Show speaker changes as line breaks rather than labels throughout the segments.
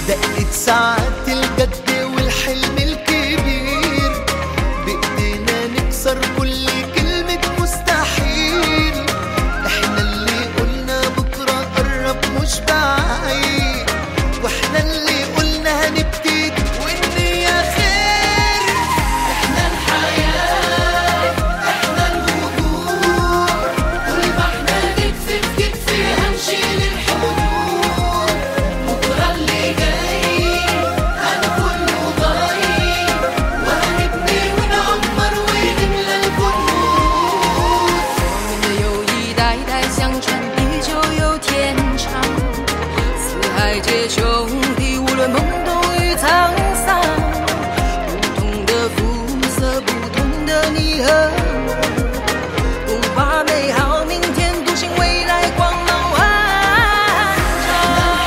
دقت ساعات الجد والحلم الكبير بإيدينا نكسر كل كلمة مستحيل احنا اللي قلنا بكرة قرب مش بعيد واحنا اللي قلنا هنبتدي والنية خير احنا الحياة احنا الوجود طول ما احنا كتف في كتف هنشيل الحدود بكرة اللي جاي هنكون ضايع وهنبني ونعمر ونملى الكون
我们的友谊代代相传，地久有天长。四海皆兄弟，无论懵懂与沧桑。不同的肤色，不同的你和我，不怕美好明天，独行未来光芒万丈。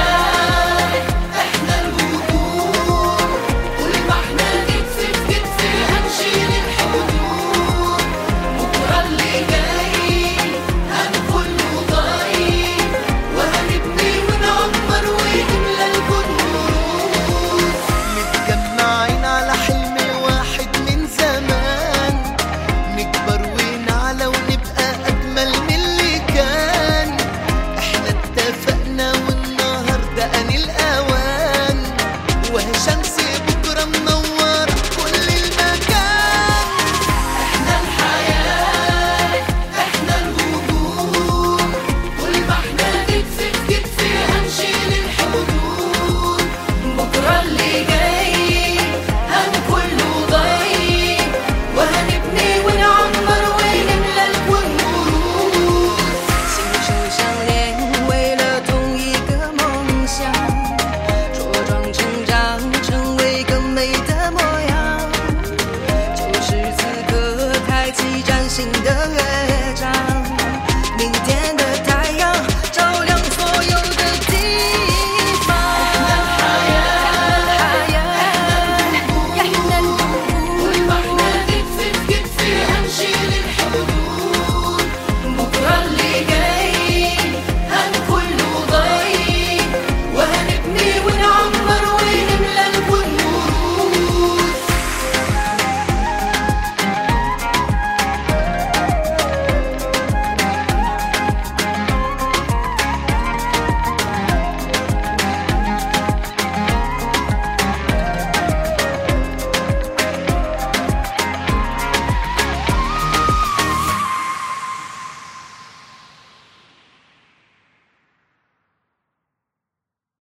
احنا الوجود طول ما احنا كتف في كتف هنشيل الحدود بكرة اللي جاي هنكون ضايع وهنبني ونعمر ونملى الكون متجمعين على حلم واحد من زمان نكبر ونعلى ونبقى أجمل من اللي كان احنا اتفقنا والنهاردة أن الأوان وهي شمس بكرة منورة كل المكان احنا الحياة احنا الوجود طول ما احنا كتف في كتف هنشيل الحدود بكرة اللي جاي هنكون ضايع وهنبني ونعمر ونملى الكون ورود
心手相连，为了同一个梦想，茁壮成长，成为更美的模样。就是此刻，开启崭新的